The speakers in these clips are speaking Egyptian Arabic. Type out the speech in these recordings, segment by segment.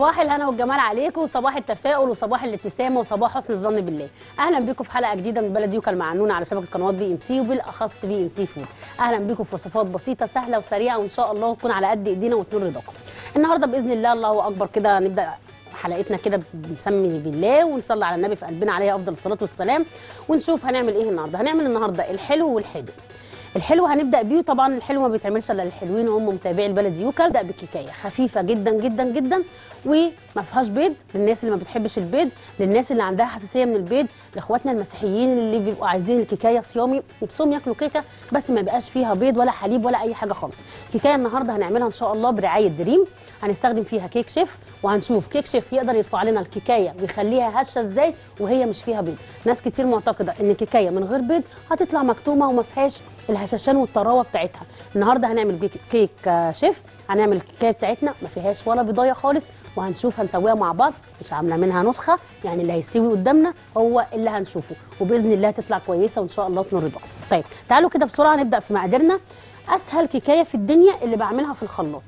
صباح الهنا والجمال عليكم وصباح التفاؤل وصباح الابتسامه وصباح حسن الظن بالله اهلا بيكم في حلقه جديده من بلد يوكا المعنونه على شبكه قنوات بي ان سي وبالاخص بي ان سي فود اهلا بيكم في وصفات بسيطه سهله وسريعه وان شاء الله تكون على قد ايدينا وتنور رضاكم النهارده باذن الله الله اكبر كده نبدا حلقتنا كده بنسمي بالله ونصلي على النبي في قلبنا عليه افضل الصلاه والسلام ونشوف هنعمل ايه النهارده هنعمل النهارده الحلو والحادق الحلو هنبدا بيه طبعا الحلو ما بيتعملش الا للحلوين وهم متابعي البلد يوكا نبدا بكيكايه خفيفه جدا جدا جدا وما فيهاش بيض للناس اللي ما بتحبش البيض للناس اللي عندها حساسيه من البيض لاخواتنا المسيحيين اللي بيبقوا عايزين الكيكايه صيامي نفسهم ياكلوا كيكه بس ما يبقاش فيها بيض ولا حليب ولا اي حاجه خالص الكيكايه النهارده هنعملها ان شاء الله برعايه دريم هنستخدم فيها كيك شيف وهنشوف كيك شيف يقدر يرفع لنا الكيكايه ويخليها هشه ازاي وهي مش فيها بيض ناس كتير معتقده ان الكيكايه من غير بيض هتطلع مكتومه وما فيهاش الهشاشان والطراوه بتاعتها النهارده هنعمل بيك كيك آه، شيف هنعمل الكيكايه بتاعتنا ما فيهاش ولا بيضايه خالص وهنشوف هنسويها مع بعض مش عامله منها نسخه يعني اللي هيستوي قدامنا هو اللي هنشوفه وباذن الله تطلع كويسه وان شاء الله تنور رضاكم طيب تعالوا كده بسرعه نبدا في مقاديرنا اسهل كيكايه في الدنيا اللي بعملها في الخلاط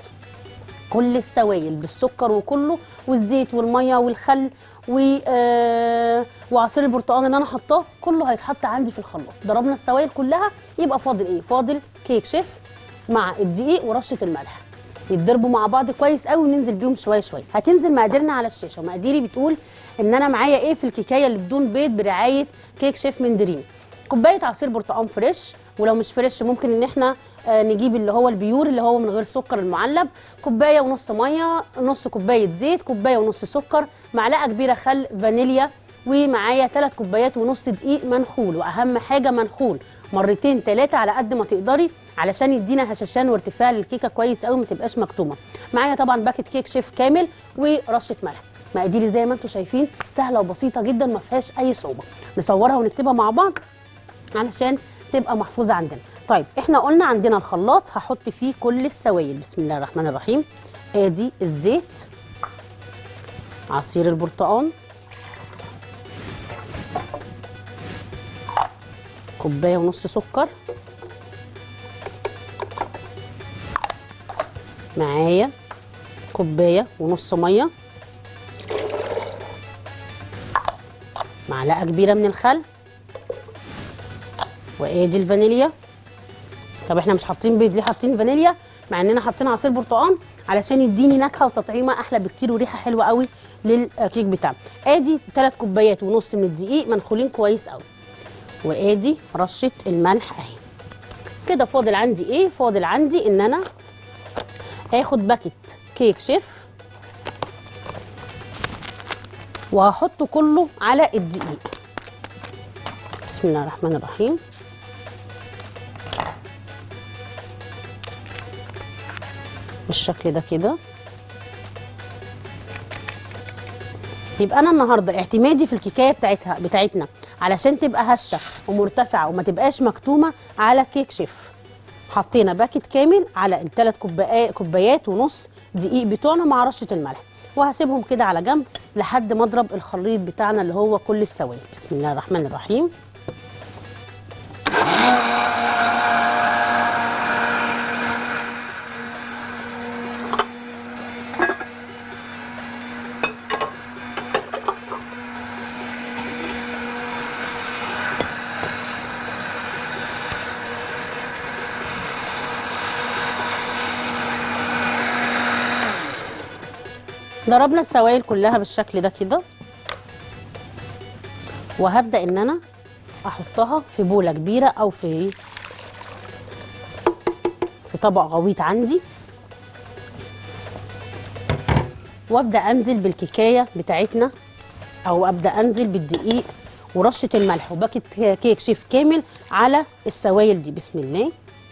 كل السوائل بالسكر وكله والزيت والميه والخل و آه وعصير البرتقال اللي انا حطاه كله هيتحط عندي في الخلاط ضربنا السوائل كلها يبقى فاضل ايه فاضل كيك شيف مع الدقيق ورشه الملح يتضربوا مع بعض كويس قوي وننزل بيهم شويه شويه هتنزل مقاديرنا على الشاشه ومقاديري بتقول ان انا معايا ايه في الكيكايه اللي بدون بيض برعايه كيك شيف من دريم كوبايه عصير برتقال فريش ولو مش فريش ممكن ان احنا آه، نجيب اللي هو البيور اللي هو من غير سكر المعلب كوبايه ونص ميه نص كوبايه زيت كوبايه ونص سكر معلقه كبيره خل فانيليا ومعايا 3 كوبايات ونص دقيق منخول واهم حاجه منخول مرتين ثلاثه على قد ما تقدري علشان يدينا هشاشان وارتفاع للكيكه كويس قوي ما تبقاش مكتومه معايا طبعا باكت كيك شيف كامل ورشه ملح مقاديري زي ما انتم شايفين سهله وبسيطه جدا ما فيهاش اي صعوبه نصورها ونكتبها مع بعض علشان تبقى محفوظه عندنا طيب احنا قلنا عندنا الخلاط هحط فيه كل السوائل بسم الله الرحمن الرحيم ادي الزيت عصير البرتقال كوبايه ونص سكر معايا كوبايه ونص ميه معلقه كبيره من الخل وادي الفانيليا طب احنا مش حاطين بيض ليه حاطين فانيليا مع اننا حاطين عصير برتقال علشان يديني نكهه وتطعيمه احلى بكتير وريحه حلوه قوي للكيك بتاعنا ادي 3 كوبايات ونص من الدقيق منخولين كويس قوي وادي رشه الملح اهي كده فاضل عندي ايه فاضل عندي ان انا هاخد باكت كيك شيف وهحطه كله على الدقيق بسم الله الرحمن الرحيم بالشكل ده كده يبقى انا النهارده اعتمادي في الكيكايه بتاعتها بتاعتنا علشان تبقى هشه ومرتفعه وما تبقاش مكتومه على كيك شيف حطينا باكت كامل على الثلاث كوبايات كوبايات ونص دقيق بتوعنا مع رشه الملح وهسيبهم كده على جنب لحد ما اضرب الخليط بتاعنا اللي هو كل السوائل بسم الله الرحمن الرحيم ضربنا السوائل كلها بالشكل ده كده وهبدا ان انا احطها في بوله كبيره او في في طبق غويط عندي وابدا انزل بالكيكايه بتاعتنا او ابدا انزل بالدقيق ورشه الملح وباكت كيك شيف كامل على السوائل دي بسم الله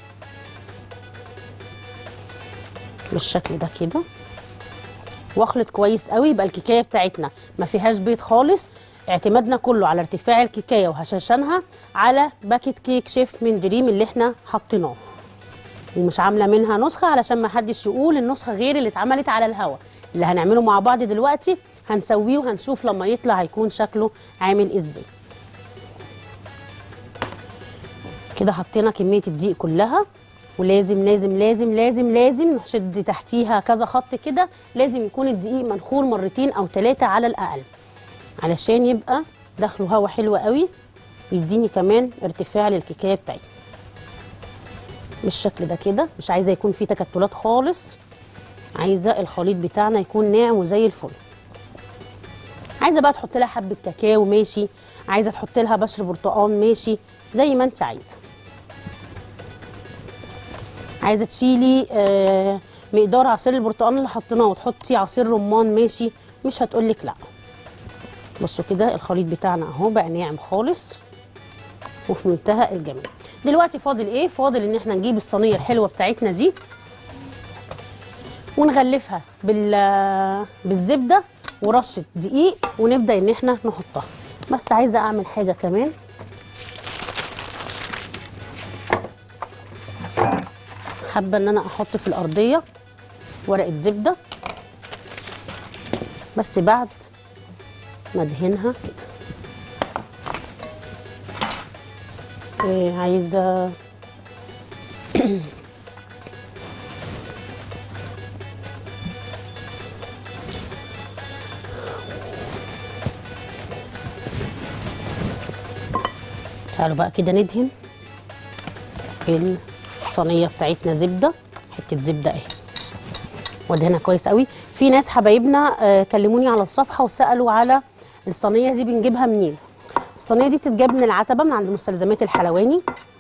بالشكل ده كده واخلط كويس قوي يبقى الكيكايه بتاعتنا ما فيهاش بيض خالص اعتمادنا كله على ارتفاع الكيكايه وهشاشانها على باكت كيك شيف من دريم اللي احنا حاطيناه ومش عامله منها نسخه علشان ما حدش يقول النسخه غير اللي اتعملت على الهوا اللي هنعمله مع بعض دلوقتي هنسويه وهنشوف لما يطلع هيكون شكله عامل ازاي كده حطينا كميه الدقيق كلها ولازم لازم لازم لازم لازم نشد تحتيها كذا خط كده لازم يكون الدقيق منخور مرتين او ثلاثه على الاقل علشان يبقى داخله هوا حلو قوي يديني كمان ارتفاع للكيكايه بتاعتي بالشكل ده كده مش عايزه يكون فيه تكتلات خالص عايزه الخليط بتاعنا يكون ناعم وزي الفل عايزه بقى تحط لها حبه كاكاو ماشي عايزه تحط لها بشر برتقال ماشي زي ما انت عايزه عايزه تشيلي آه مقدار عصير البرتقال اللي حطيناه وتحطي عصير رمان ماشي مش هتقولك لا بصوا كده الخليط بتاعنا اهو بقى ناعم خالص وفي منتهى الجمال دلوقتي فاضل ايه فاضل ان احنا نجيب الصينيه الحلوه بتاعتنا دي ونغلفها بال بالزبده ورشه دقيق ونبدا ان احنا نحطها بس عايزه اعمل حاجه كمان حابه ان انا احط في الارضيه ورقه زبده بس بعد ما ادهنها كده إيه عايزه تعالوا بقى كده ندهن الصينيه بتاعتنا زبده حته زبده اهي وادهنها كويس قوي في ناس حبايبنا آه، كلموني على الصفحه وسالوا على الصينيه دي بنجيبها منين الصينيه دي بتتجاب من العتبه من عند مستلزمات الحلواني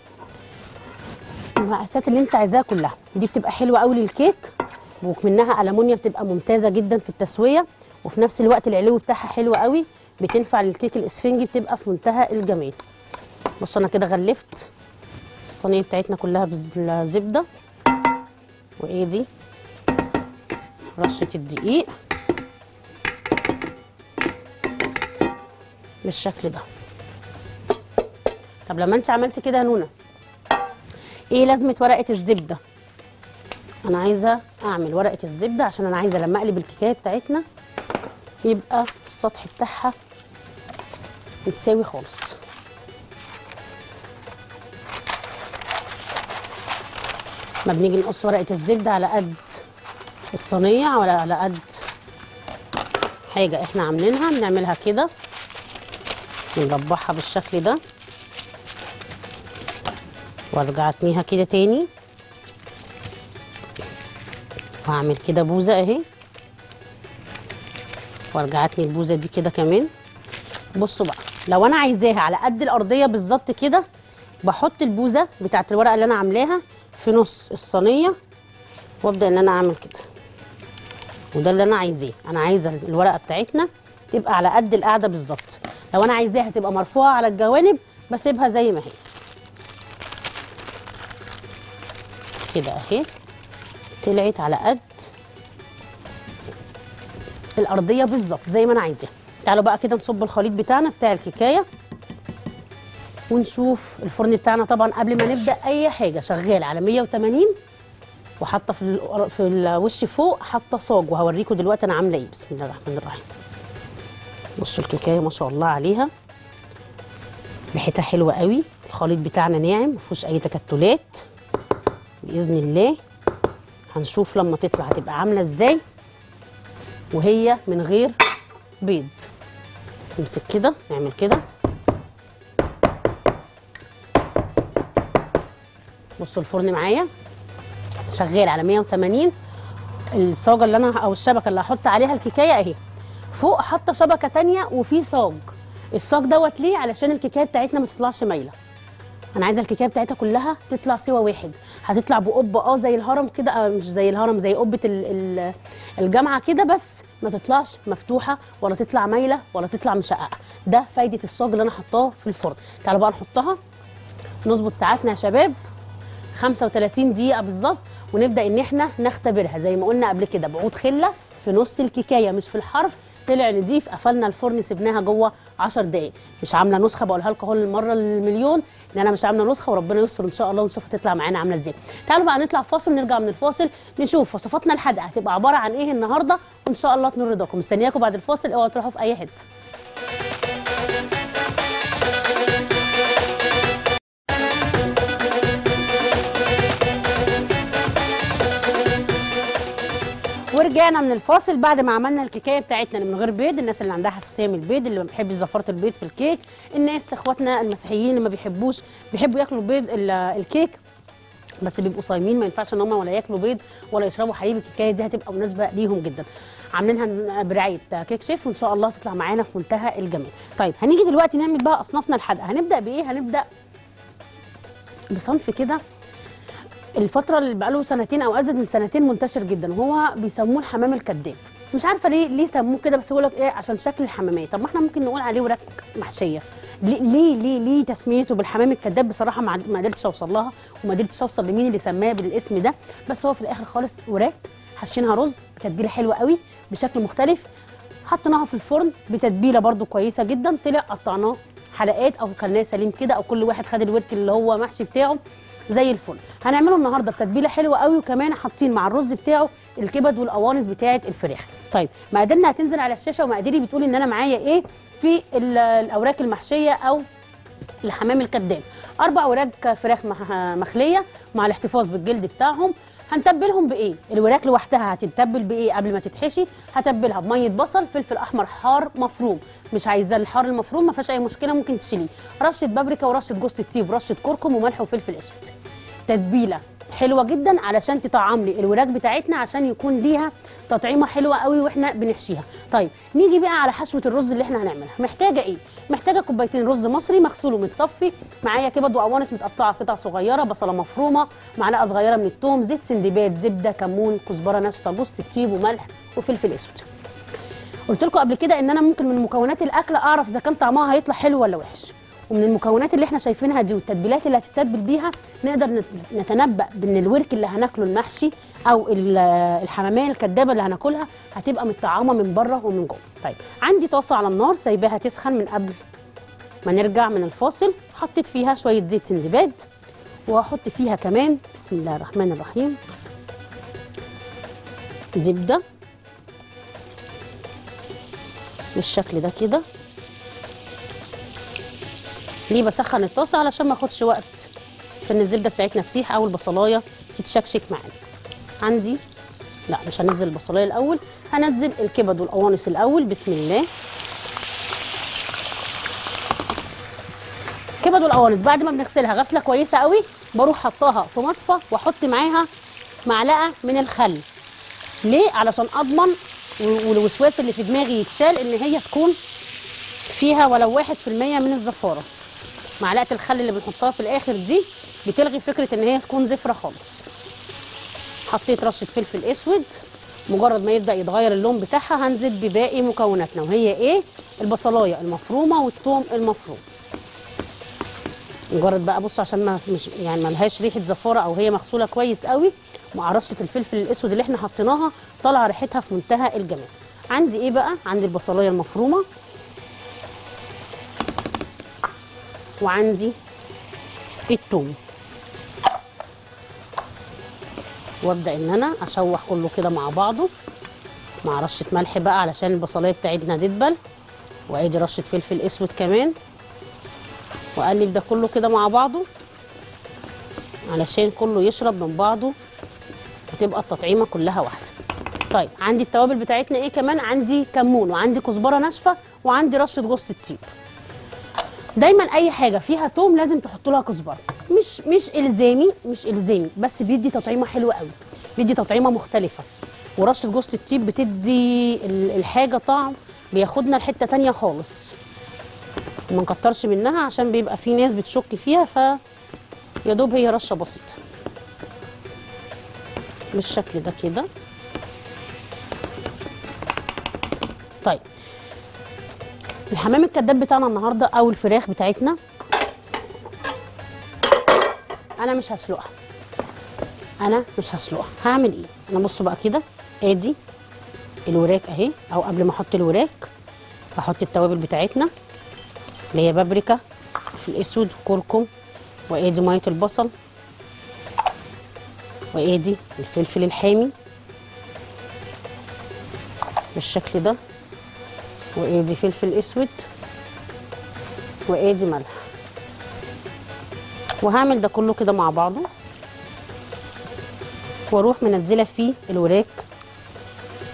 المقاسات اللي انت عايزاها كلها دي بتبقى حلوه قوي للكيك ومنها المونيا بتبقى ممتازه جدا في التسويه وفي نفس الوقت العلو بتاعها حلو قوي بتنفع للكيك الاسفنجي بتبقى في منتهى الجمال بصوا انا كده غلفت الصينيه بتاعتنا كلها بالزبده وايه دي رشه الدقيق بالشكل ده طب لما انت عملت كده يا نونا ايه لازمه ورقه الزبده انا عايزه اعمل ورقه الزبده عشان انا عايزه لما اقلب الكيكايه بتاعتنا يبقى السطح بتاعها متساوي خالص ما بنيجي نقص ورقه الزبده على قد الصينيه ولا على قد حاجه احنا عاملينها بنعملها كده نربعها بالشكل ده وارجع اتنيها كده تاني وهعمل كده بوزه اهي وارجع اتني البوزه دي كده كمان بصوا بقى لو انا عايزاها على قد الارضيه بالظبط كده بحط البوزه بتاعت الورقه اللي انا عاملاها في نص الصينيه وابدا ان انا اعمل كده وده اللي انا عايزاه انا عايزه الورقه بتاعتنا تبقى على قد القاعده بالظبط لو انا عايزاها تبقى مرفوعه على الجوانب بسيبها زي ما هي كده اهي طلعت على قد الارضيه بالظبط زي ما انا عايزاها تعالوا بقى كده نصب الخليط بتاعنا بتاع الكيكايه ونشوف الفرن بتاعنا طبعا قبل ما نبدا اي حاجه شغال على 180 وحاطه في ال- في الوش فوق حاطه صاج وهوريكم دلوقتي انا عامله ايه بسم الله الرحمن الرحيم بصوا الكيكايه ما شاء الله عليها ريحتها حلوه قوي الخليط بتاعنا ناعم ما فيهوش اي تكتلات باذن الله هنشوف لما تطلع هتبقى عامله ازاي وهي من غير بيض نمسك كده نعمل كده بصوا الفرن معايا شغال على 180 الصاجه اللي انا او الشبكه اللي هحط عليها الكيكايه اهي فوق حاطه شبكه تانية وفي صاج الصاج دوت ليه علشان الكيكايه بتاعتنا ما تطلعش مايله انا عايزه الكيكايه بتاعتها كلها تطلع سوا واحد هتطلع بقبه اه زي الهرم كده آه مش زي الهرم زي قبه ال- ال- الجامعه كده بس ما تطلعش مفتوحه ولا تطلع مايله ولا تطلع مشققه ده فايده الصاج اللي انا حطاه في الفرن تعالوا بقى نحطها نظبط ساعاتنا يا شباب 35 دقيقة بالظبط ونبدأ إن إحنا نختبرها زي ما قلنا قبل كده بعود خلة في نص الكيكاية مش في الحرف طلع نضيف قفلنا الفرن سيبناها جوه 10 دقايق مش عامله نسخه بقولها لكم اهو المره المليون ان انا مش عامله نسخه وربنا يستر ان شاء الله ونشوف هتطلع معانا عامله ازاي تعالوا بقى نطلع فاصل نرجع من الفاصل نشوف وصفاتنا الحادقه هتبقى عباره عن ايه النهارده وان شاء الله تنور رضاكم مستنياكم بعد الفاصل اوعوا تروحوا في اي حته ورجعنا من الفاصل بعد ما عملنا الكيكايه بتاعتنا اللي من غير بيض الناس اللي عندها حساسيه من البيض اللي ما بيحبش زفاره البيض في الكيك الناس اخواتنا المسيحيين اللي ما بيحبوش بيحبوا ياكلوا بيض ال- الكيك بس بيبقوا صايمين ما ينفعش ان هم ولا ياكلوا بيض ولا يشربوا حليب الكيكايه دي هتبقى مناسبه ليهم جدا عاملينها برعايه كيك شيف وان شاء الله تطلع معانا في منتهى الجمال طيب هنيجي دلوقتي نعمل بقى اصنافنا الحادقه هنبدا بايه هنبدا بصنف كده الفترة اللي بقاله سنتين أو أزيد من سنتين منتشر جدا وهو بيسموه الحمام الكذاب مش عارفة ليه ليه سموه كده بس يقول لك إيه عشان شكل الحمامية طب ما إحنا ممكن نقول عليه وراك محشية ليه ليه ليه, ليه تسميته بالحمام الكذاب بصراحة ما ما قدرتش أوصل لها وما قدرتش أوصل لمين اللي سماه بالاسم ده بس هو في الآخر خالص وراك حشينها رز بتتبيلة حلوة قوي بشكل مختلف حطيناها في الفرن بتتبيله برده كويسه جدا طلع قطعناه حلقات او كلناه سليم كده او كل واحد خد الورك اللي هو محشي بتاعه زي الفل هنعمله النهارده بتتبيله حلوه قوي وكمان حاطين مع الرز بتاعه الكبد والقوانص بتاعه الفراخ طيب مقاديرنا هتنزل على الشاشه ومقاديري بتقول ان انا معايا ايه في ال- الاوراق المحشيه او الحمام الكذاب اربع وراك فراخ مح- مخليه مع الاحتفاظ بالجلد بتاعهم هنتبلهم بايه الوراك لوحدها هتتبل بايه قبل ما تتحشي هتبلها بميه بصل فلفل احمر حار مفروم مش عايزاه الحار المفروم ما فيهاش اي مشكله ممكن تشيليه رشه بابريكا ورشه جوز الطيب ورشه كركم وملح وفلفل اسود تتبيله حلوه جدا علشان تطعم لي الوراك بتاعتنا عشان يكون ليها تطعيمه حلوه قوي واحنا بنحشيها طيب نيجي بقى على حشوه الرز اللي احنا هنعملها محتاجه ايه محتاجه كوبايتين رز مصري مغسول ومتصفي معايا كبد وقوانص متقطعه قطع صغيره بصله مفرومه معلقه صغيره من الثوم زيت سندباد زبده كمون كزبره ناشفه جوز الطيب وملح وفلفل اسود قلت لكم قبل كده ان انا ممكن من مكونات الاكل اعرف اذا كان طعمها هيطلع حلو ولا وحش ومن المكونات اللي احنا شايفينها دي والتتبيلات اللي هتتبل بيها نقدر نت- نتنبأ بان الورك اللي هناكله المحشي او ال- الحماميه الكدابه اللي هناكلها هتبقى متطعمه من بره ومن جوه طيب عندي طاسه على النار سايباها تسخن من قبل ما نرجع من الفاصل حطيت فيها شويه زيت سندباد وهحط فيها كمان بسم الله الرحمن الرحيم زبده بالشكل ده كده ليه بسخن الطاسه علشان ما اخدش وقت في ان الزبده بتاعتنا تسيح او البصلايه تتشكشك معانا عندي لا مش هنزل البصلايه الاول هنزل الكبد والقوانص الاول بسم الله الكبد والقوانص بعد ما بنغسلها غسله كويسه قوي بروح حطاها في مصفى واحط معاها معلقه من الخل ليه علشان اضمن و- والوسواس اللي في دماغي يتشال ان هي تكون فيها ولو واحد في المية من الزفارة معلقة الخل اللي بنحطها في الآخر دي بتلغي فكرة إن هي تكون زفرة خالص حطيت رشة فلفل أسود مجرد ما يبدأ يتغير اللون بتاعها هنزل بباقي مكوناتنا وهي إيه البصلاية المفرومة والثوم المفروم مجرد بقى بص عشان ما مش يعني ما لهاش ريحه زفاره او هي مغسوله كويس قوي مع رشه الفلفل الاسود اللي احنا حطيناها طالعه ريحتها في منتهى الجمال عندي ايه بقى عندي البصلايه المفرومه وعندي الثوم وابدا ان انا اشوح كله كده مع بعضه مع رشه ملح بقى علشان البصلايه بتاعتنا تدبل وادي رشه فلفل اسود كمان واقلب ده كله كده مع بعضه علشان كله يشرب من بعضه وتبقى التطعيمه كلها واحده طيب عندي التوابل بتاعتنا ايه كمان عندي كمون وعندي كزبره ناشفه وعندي رشه جوز الطيب دايما اي حاجه فيها توم لازم تحط لها كزبره مش مش الزامي مش الزامي بس بيدي تطعيمه حلوه قوي بيدي تطعيمه مختلفه ورشه جوز الطيب بتدي ال- الحاجه طعم بياخدنا لحته تانية خالص وما نكترش منها عشان بيبقى في ناس بتشك فيها ف يا دوب هي رشه بسيطه بالشكل ده كده طيب الحمام الكداب بتاعنا النهارده او الفراخ بتاعتنا انا مش هسلقها انا مش هسلقها هعمل ايه انا بصوا بقى كده ادي الوراك اهي او قبل ما احط الوراك بحط التوابل بتاعتنا اللي هي بابريكا في الاسود كركم وادي ميه البصل وادي الفلفل الحامي بالشكل ده وادي فلفل اسود وادي ملح وهعمل ده كله كده مع بعضه واروح منزله فيه الوراك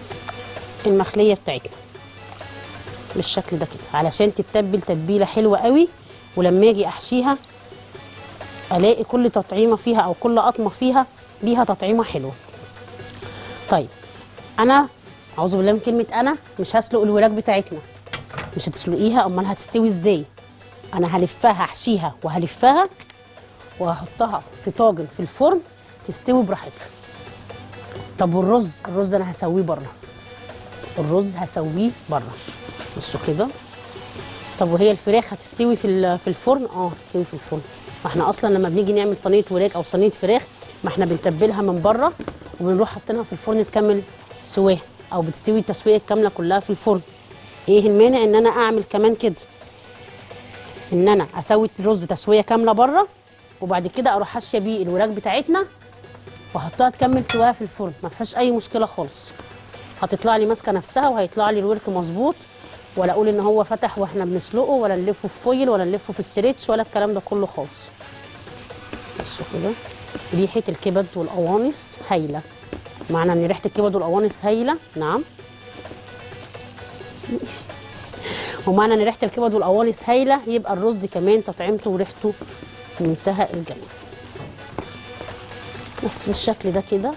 المخليه بتاعتنا بالشكل ده كده علشان تتبل تتبيله حلوه قوي ولما اجي احشيها الاقي كل تطعيمه فيها او كل قطمه فيها ليها تطعيمه حلوه طيب انا اعوذ بالله من كلمه انا مش هسلق الوراك بتاعتنا مش هتسلقيها امال هتستوي ازاي انا هلفها احشيها وهلفها وهحطها في طاجن في الفرن تستوي براحتها طب والرز الرز انا هسويه بره الرز هسويه بره بصوا كده طب وهي الفراخ هتستوي في ال- في الفرن اه هتستوي في الفرن ما احنا اصلا لما بنيجي نعمل صينيه وراك او صينيه فراخ ما احنا بنتبلها من بره وبنروح حاطينها في الفرن تكمل سواها او بتستوي التسويه الكامله كلها في الفرن ايه المانع ان انا اعمل كمان كده ان انا اسوي الرز تسويه كامله بره وبعد كده اروح حاشيه بيه الوراك بتاعتنا واحطها تكمل سواها في الفرن ما فيهاش اي مشكله خالص هتطلع لي ماسكه نفسها وهيطلع لي الورك مظبوط ولا اقول ان هو فتح واحنا بنسلقه ولا نلفه في فويل ولا نلفه في ستريتش ولا الكلام ده كله خالص بصوا كده ريحه الكبد والقوانص هايله معنى ان ريحه الكبد والقوانص هايله نعم ومعنى ان ريحه الكبد والقوانص هايله يبقى الرز كمان تطعيمته وريحته في منتهى الجمال بس بالشكل ده كده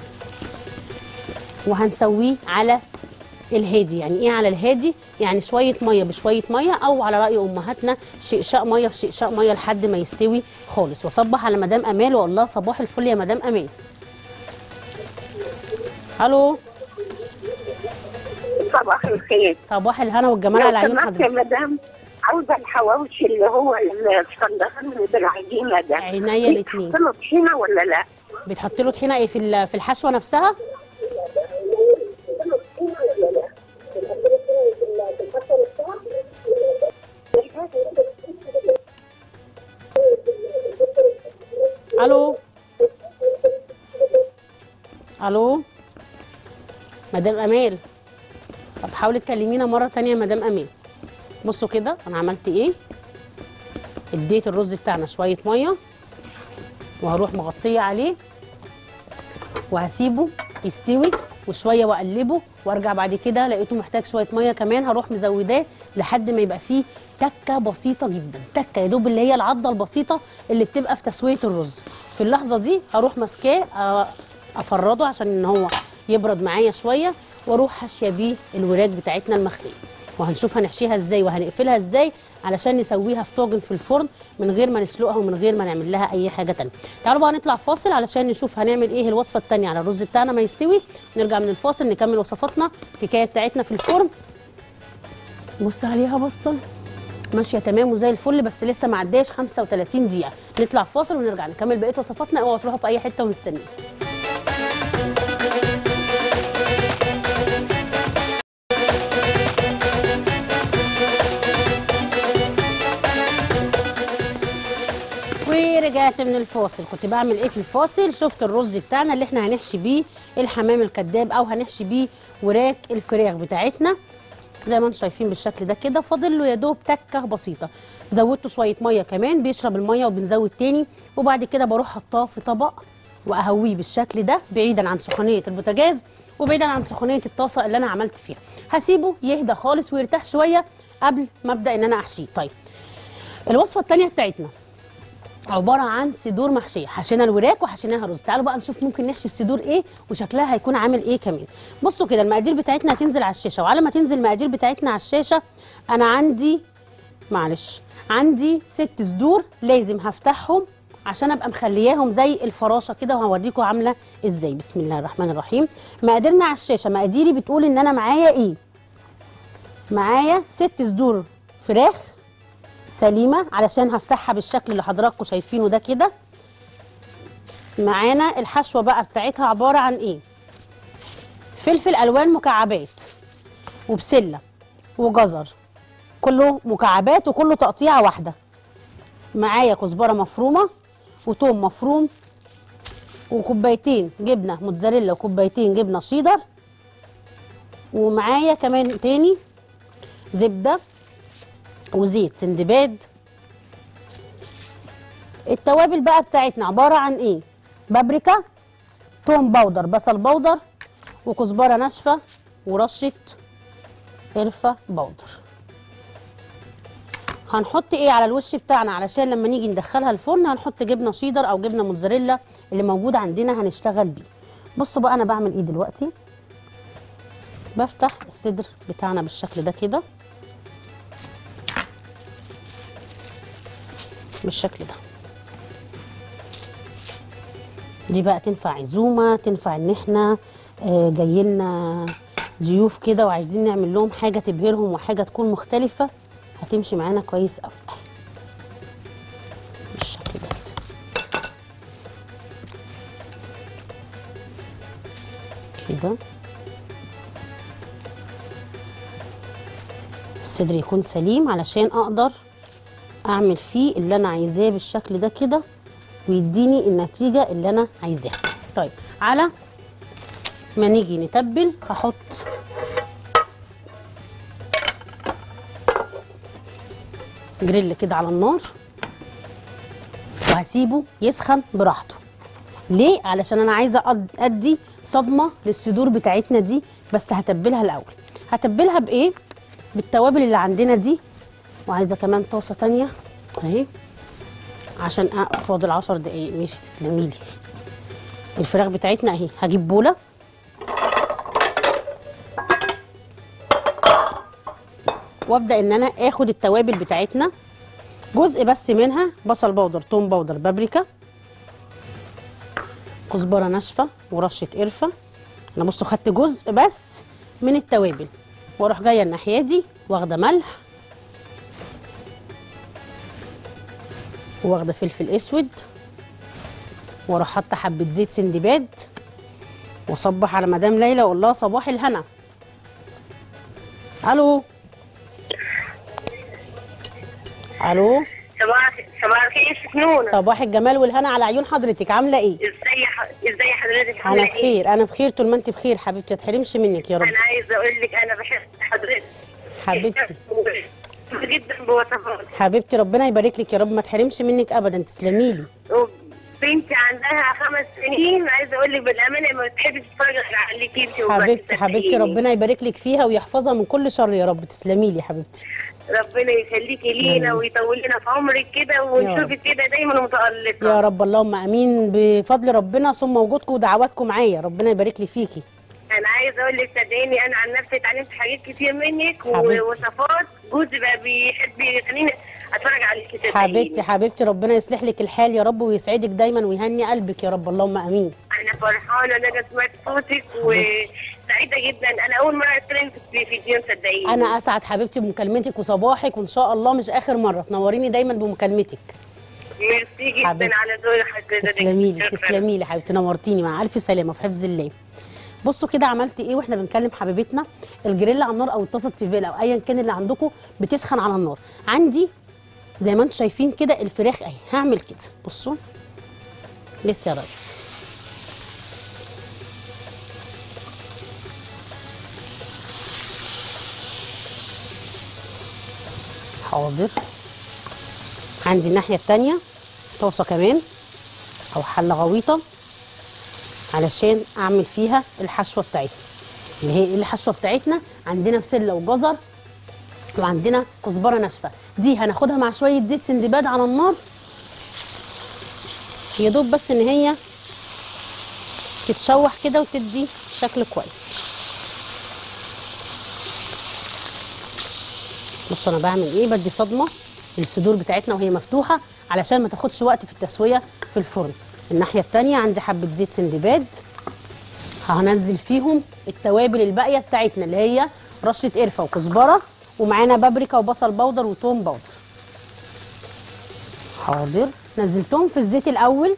وهنسويه على الهادي يعني ايه على الهادي يعني شويه ميه بشويه ميه او على راي امهاتنا شقشاق ميه في شقشاق ميه لحد ما يستوي خالص واصبح على مدام امال واقول لها صباح الفل يا مدام امال الو صباح الخير صباح الهنا والجمال لو على عيون سمحت يا حضرتك مدام عاوزه الحواوشي اللي هو الاسكندراني اللي بالعجينه ده عينيا الاتنين. بيتحط له طحينه ولا لا؟ بتحط له طحينه ايه في ال- في الحشوه نفسها الو الو مدام امال طب حاولي تكلمينا مره تانية يا مدام امال بصوا كده انا عملت ايه اديت الرز بتاعنا شويه ميه وهروح مغطيه عليه وهسيبه يستوي وشويه واقلبه وارجع بعد كده لقيته محتاج شويه ميه كمان هروح مزوداه لحد ما يبقى فيه تكه بسيطه جدا تكه يا دوب اللي هي العضه البسيطه اللي بتبقى في تسويه الرز في اللحظه دي هروح ماسكاه آه، افرده عشان ان هو يبرد معايا شويه واروح حاشيه بيه الوراك بتاعتنا المخليه وهنشوف هنحشيها ازاي وهنقفلها ازاي علشان نسويها في طاجن في الفرن من غير ما نسلقها ومن غير ما نعمل لها اي حاجه تانية تعالوا بقى نطلع فاصل علشان نشوف هنعمل ايه الوصفه التانية على الرز بتاعنا ما يستوي نرجع من الفاصل نكمل وصفاتنا الحكايه بتاعتنا في الفرن بص عليها بصه ماشيه تمام وزي الفل بس لسه ما عداش 35 دقيقه نطلع فاصل ونرجع نكمل بقيه وصفاتنا اوعوا تروحوا في اي حته ومستنيين ورجعت من الفاصل كنت بعمل ايه في الفاصل شفت الرز بتاعنا اللي احنا هنحشي بيه الحمام الكداب او هنحشي بيه وراك الفراخ بتاعتنا زي ما انتم شايفين بالشكل ده كده فاضل له يا دوب تكه بسيطه زودته شويه ميه كمان بيشرب الميه وبنزود تاني وبعد كده بروح حطاه في طبق واهويه بالشكل ده بعيدا عن سخونيه البوتاجاز وبعيدا عن سخونيه الطاسه اللي انا عملت فيها هسيبه يهدى خالص ويرتاح شويه قبل ما ابدا ان انا احشيه طيب الوصفه الثانيه بتاعتنا عباره عن صدور محشيه حشينا الوراك وحشيناها رز تعالوا بقى نشوف ممكن نحشي الصدور ايه وشكلها هيكون عامل ايه كمان بصوا كده المقادير بتاعتنا هتنزل على الشاشه وعلى ما تنزل المقادير بتاعتنا على الشاشه انا عندي معلش عندي ست صدور لازم هفتحهم عشان ابقى مخلياهم زي الفراشه كده وهوريكم عامله ازاي بسم الله الرحمن الرحيم مقاديرنا على الشاشه مقاديري بتقول ان انا معايا ايه معايا ست صدور فراخ سليمه علشان هفتحها بالشكل اللي حضراتكم شايفينه ده كده معانا الحشوه بقى بتاعتها عباره عن ايه فلفل الوان مكعبات وبسله وجزر كله مكعبات وكله تقطيعه واحده معايا كزبره مفرومه وتوم مفروم وكوبايتين جبنه موتزاريلا وكوبايتين جبنه شيدر ومعايا كمان تاني زبده وزيت سندباد التوابل بقى بتاعتنا عباره عن ايه بابريكا توم بودر بصل بودر وكزبره ناشفه ورشه قرفه بودر هنحط ايه على الوش بتاعنا علشان لما نيجي ندخلها الفرن هنحط جبنه شيدر او جبنه موتزاريلا اللي موجود عندنا هنشتغل بيه بصوا بقى انا بعمل ايه دلوقتي بفتح الصدر بتاعنا بالشكل ده كده بالشكل ده دي بقى تنفع عزومه تنفع ان احنا آه، جايلنا ضيوف كده وعايزين نعمل لهم حاجه تبهرهم وحاجه تكون مختلفه هتمشي معانا كويس قوي بالشكل ده كده الصدر يكون سليم علشان اقدر اعمل فيه اللي انا عايزاه بالشكل ده كده ويديني النتيجه اللي انا عايزاها طيب على ما نيجي نتبل هحط جريل كده على النار وهسيبه يسخن براحته ليه علشان انا عايزه أد- ادي صدمه للصدور بتاعتنا دي بس هتبلها الاول هتبلها بايه بالتوابل اللي عندنا دي وعايزه كمان طاسه تانية اهي عشان أ- فاضل 10 دقايق ماشي تسلمي لي الفراخ بتاعتنا اهي هجيب بوله وابدا ان انا اخد التوابل بتاعتنا جزء بس منها بصل بودر توم بودر بابريكا كزبره ناشفه ورشه قرفه انا بصوا خدت جزء بس من التوابل واروح جايه الناحيه دي واخده ملح واخده فلفل اسود واروح حاطه حبه زيت سندباد واصبح على مدام ليلى واقول لها صباح الهنا الو الو صباح صباح الخير يا سنونة صباح الجمال والهنا على عيون حضرتك عامله ايه ازاي ح... ازاي حضرتك انا عاملة ايه؟ بخير انا بخير طول ما انت بخير حبيبتي ما تحرمش منك يا رب انا عايزه اقول لك انا بحب حضرتك حبيبتي جدا بوصفات حبيبتي ربنا يبارك لك يا رب ما تحرمش منك ابدا تسلمي لي وبنتي عندها خمس سنين عايزه اقول لك بالامانه ما بتحبش تتفرج غير عليكي انت وبس، حبيبتي حبيبتي صدقيني. ربنا يبارك لك فيها ويحفظها من كل شر يا رب تسلمي لي حبيبتي ربنا يخليكي لينا ويطول لنا في عمرك كده ونشوفك كده دايما متألقة يا رب اللهم امين بفضل ربنا ثم وجودكم ودعواتكم معايا ربنا يبارك لي فيكي انا عايزه اقول لك صدقيني انا عن نفسي اتعلمت حاجات كتير منك حبيبتي. ووصفات جوزي بقى بيحب يخليني اتفرج عليكي صدقيني حبيبتي حبيبتي ربنا يصلح لك الحال يا رب ويسعدك دايما ويهني قلبك يا رب اللهم امين انا فرحانه ان انا سمعت صوتك وسعيده جدا انا اول مره اتكلم في التلفزيون صدقيني انا اسعد حبيبتي بمكالمتك وصباحك وان شاء الله مش اخر مره تنوريني دايما بمكالمتك ميرسي جدا حبيبتي. على ذوق حضرتك تسلمي لي شكراً. تسلمي لي حبيبتي نورتيني مع الف سلامه في حفظ الله بصوا كده عملت ايه واحنا بنكلم حبيبتنا الجريل على النار او الطاسه التيفال او ايا كان اللي عندكم بتسخن على النار عندي زي ما انتم شايفين كده الفراخ اهي هعمل كده بصوا لسه يا ريس حاضر عندي الناحيه التانيه طاسه كمان او حله غويطه علشان اعمل فيها الحشوه بتاعتنا اللي هي إيه الحشوه بتاعتنا عندنا بسله وجزر وعندنا كزبره ناشفه دي هناخدها مع شويه زيت سندباد على النار يا دوب بس ان هي تتشوح كده وتدي شكل كويس بصوا انا بعمل ايه بدي صدمه للصدور بتاعتنا وهي مفتوحه علشان ما تاخدش وقت في التسويه في الفرن الناحيه التانية عندي حبه زيت سندباد هنزل فيهم التوابل الباقيه بتاعتنا اللي هي رشه قرفه وكزبره ومعانا بابريكا وبصل بودر وتوم بودر حاضر نزلتهم في الزيت الاول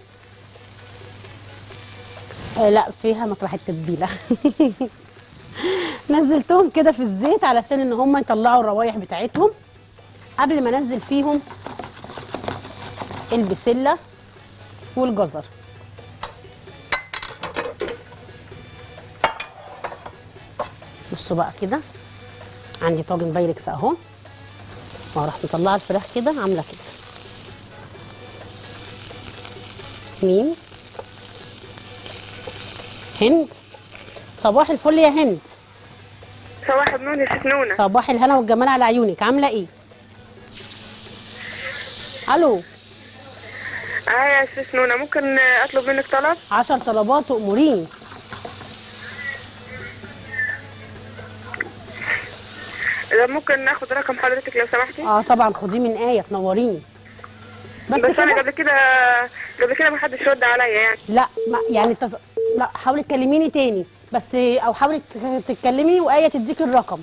آه لا فيها مطرح التتبيله نزلتهم كده في الزيت علشان ان هم يطلعوا الروايح بتاعتهم قبل ما انزل فيهم البسله والجزر بصوا بقى كده عندي طاجن بايركس اهو واروح مطلعه الفراخ كده عامله كده مين هند صباح الفل يا هند صباح النور يا ست نونه صباح الهنا والجمال على عيونك عامله ايه الو اه يا ست نونه ممكن اطلب منك طلب 10 طلبات واموريني اذا ممكن ناخد رقم حضرتك لو سمحتي اه طبعا خديه من ايه تنوريني بس, بس انا كده قبل كده قبل كده ما حدش رد عليا يعني لا ما يعني تز... لا حاولي تكلميني تاني بس او حاولي تك- تتكلمي وايه تديك الرقم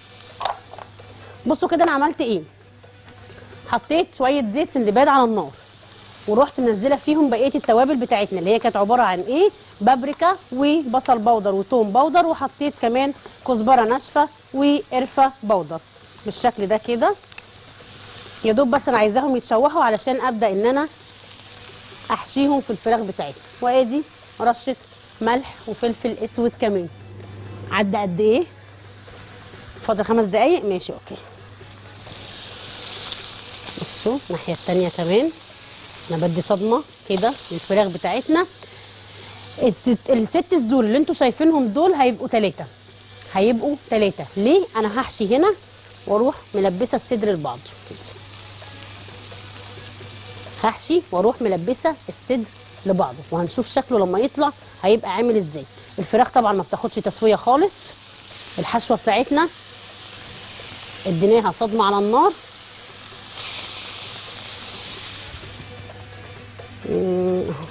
بصوا كده انا عملت ايه حطيت شويه زيت سندباد على النار ورحت منزله فيهم بقيه التوابل بتاعتنا اللي هي كانت عباره عن ايه بابريكا وبصل بودر وتوم بودر وحطيت كمان كزبره ناشفه وقرفه بودر بالشكل ده كده يا دوب بس انا عايزاهم يتشوحوا علشان ابدا ان انا احشيهم في الفراخ بتاعتي وادي رشه ملح وفلفل اسود كمان عدى قد ايه فاضل خمس دقايق ماشي اوكي بصوا الناحيه التانية كمان انا بدي صدمه كده للفراخ بتاعتنا الست, الست صدور اللي انتوا شايفينهم دول هيبقوا ثلاثه هيبقوا ثلاثه ليه انا هحشي هنا واروح ملبسه الصدر لبعضه كده هحشي واروح ملبسه الصدر لبعضه وهنشوف شكله لما يطلع هيبقى عامل ازاي الفراخ طبعا ما بتاخدش تسويه خالص الحشوه بتاعتنا اديناها صدمه على النار مم، أهو.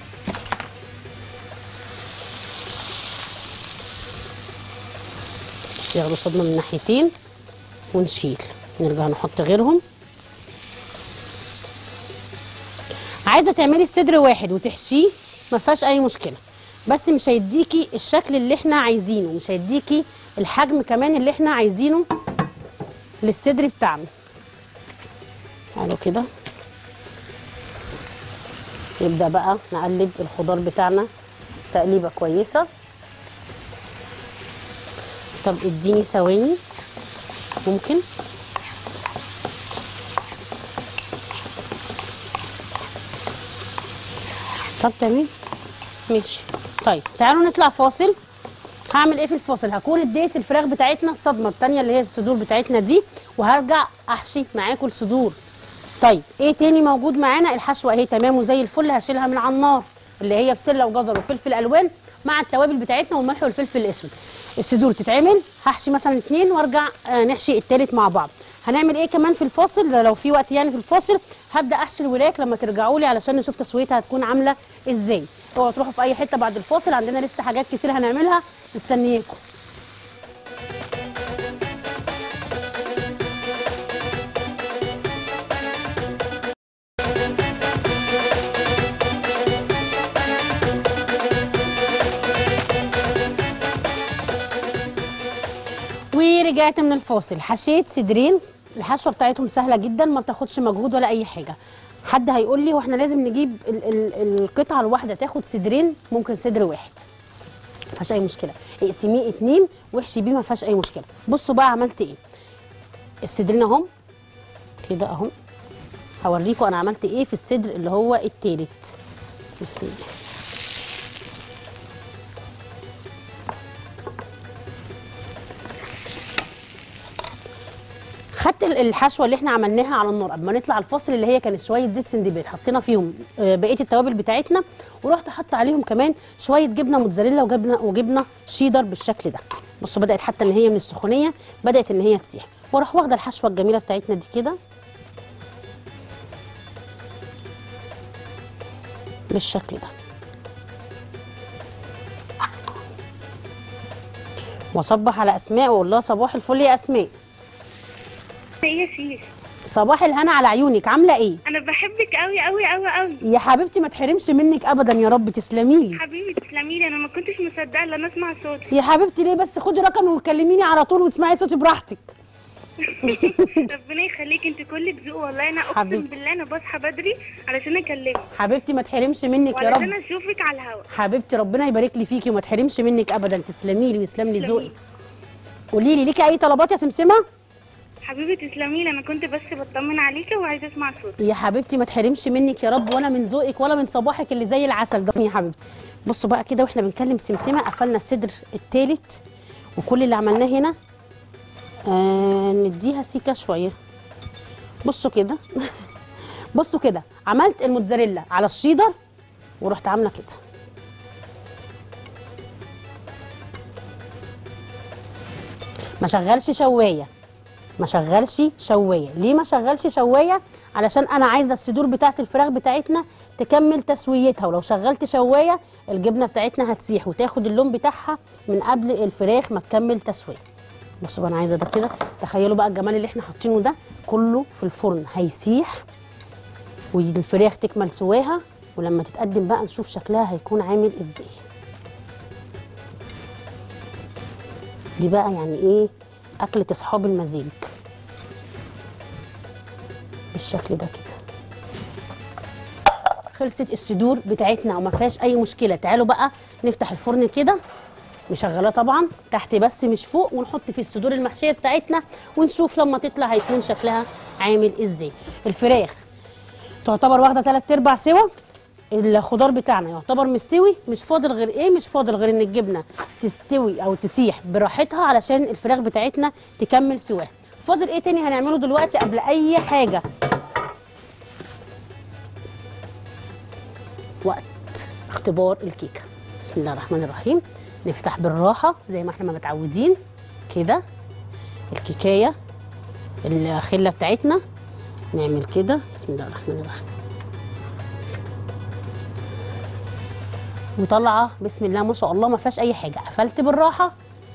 ياخدوا صدمه من ناحيتين ونشيل نرجع نحط غيرهم عايزه تعملي الصدر واحد وتحشيه ما فيهاش اي مشكله بس مش هيديكي الشكل اللي احنا عايزينه مش هيديكي الحجم كمان اللي احنا عايزينه للصدر بتاعنا تعالوا كده نبدا بقى نقلب الخضار بتاعنا تقليبه كويسه طب اديني ثواني ممكن طب تمام ماشي طيب تعالوا نطلع فاصل هعمل ايه في الفاصل هكون اديت الفراخ بتاعتنا الصدمه الثانيه اللي هي الصدور بتاعتنا دي وهرجع احشي معاكم الصدور طيب ايه تاني موجود معانا الحشوه اهي تمام وزي الفل هشيلها من على النار اللي هي بسله وجزر وفلفل الوان مع التوابل بتاعتنا والملح والفلفل الاسود الصدور تتعمل هحشي مثلا اتنين وارجع آه، نحشي التالت مع بعض هنعمل ايه كمان في الفاصل ده لو في وقت يعني في الفاصل هبدا احشي الوراك لما ترجعوا لي علشان نشوف تسويتها هتكون عامله ازاي اوعوا تروحوا في اي حته بعد الفاصل عندنا لسه حاجات كتير هنعملها مستنياكم ورجعت من الفاصل حشيت صدرين الحشوه بتاعتهم سهله جدا ما بتاخدش مجهود ولا اي حاجه حد هيقول لي واحنا لازم نجيب ال ال القطعه الواحده تاخد صدرين ممكن صدر واحد ما فيهاش اي مشكله اقسميه اتنين واحشي بيه ما فيهاش اي مشكله بصوا بقى عملت ايه الصدرين اهم كده اهم هوريكم انا عملت ايه في الصدر اللي هو التالت بسم الله خدت ال- الحشوه اللي احنا عملناها على النار قبل ما نطلع الفاصل اللي هي كانت شويه زيت سندباد حطينا فيهم آه، بقيه التوابل بتاعتنا ورحت حاطه عليهم كمان شويه جبنه موتزاريلا وجبنه وجبنه شيدر بالشكل ده بصوا بدات حتى ان هي من السخونيه بدات ان هي تسيح واروح واخده الحشوه الجميله بتاعتنا دي كده بالشكل ده واصبح على اسماء واقول لها صباح الفل يا اسماء ايه يا شيخ صباح الهنا على عيونك عامله ايه انا بحبك قوي قوي قوي قوي يا حبيبتي ما تحرمش منك ابدا يا رب تسلمي لي حبيبي تسلمي لي انا ما كنتش مصدقه لما اسمع صوتك يا حبيبتي ليه بس خدي رقمي وكلميني على طول وتسمعي صوتي براحتك ربنا يخليك انت كلك ذوق والله انا اقسم حبيبتي. بالله انا بصحى بدري علشان اكلمك حبيبتي ما تحرمش منك يا وعلشان رب اشوفك على الهوا حبيبتي ربنا يبارك لي فيكي وما تحرمش منك ابدا تسلمي لي ويسلم لي ذوقك قولي لي ليكي اي طلبات يا سمسمه حبيبي تسلمي لي انا كنت بس بطمن عليكي وعايزه اسمع صوتك يا حبيبتي ما تحرمش منك يا رب ولا من ذوقك ولا من صباحك اللي زي العسل ده يا حبيبتي بصوا بقى كده واحنا بنكلم سمسمه قفلنا الصدر التالت وكل اللي عملناه هنا آه نديها سيكه شويه بصوا كده بصوا كده عملت الموتزاريلا على الشيدر ورحت عامله كده ما شغلش شوايه ما شغلش شوايه ليه ما شغلش شوايه علشان انا عايزه الصدور بتاعه الفراخ بتاعتنا تكمل تسويتها ولو شغلت شوايه الجبنه بتاعتنا هتسيح وتاخد اللون بتاعها من قبل الفراخ ما تكمل تسويه بصوا بقى انا عايزه ده كده تخيلوا بقى الجمال اللي احنا حاطينه ده كله في الفرن هيسيح والفراخ تكمل سواها ولما تتقدم بقى نشوف شكلها هيكون عامل ازاي دي بقى يعني ايه اكلة اصحاب المزاج بالشكل ده كده خلصت الصدور بتاعتنا وما فيهاش اي مشكله تعالوا بقى نفتح الفرن كده مشغلاه طبعا تحت بس مش فوق ونحط فيه الصدور المحشيه بتاعتنا ونشوف لما تطلع هيكون شكلها عامل ازاي الفراخ تعتبر واخده ثلاث ارباع سوا الخضار بتاعنا يعتبر مستوي مش فاضل غير ايه مش فاضل غير ان الجبنه تستوي او تسيح براحتها علشان الفراخ بتاعتنا تكمل سواها فاضل ايه تاني هنعمله دلوقتي قبل اي حاجه وقت اختبار الكيكه بسم الله الرحمن الرحيم نفتح بالراحه زي ما احنا ما متعودين كده الكيكايه الخله بتاعتنا نعمل كده بسم الله الرحمن الرحيم وطالعه بسم الله ما شاء الله ما فيهاش اي حاجه قفلت بالراحه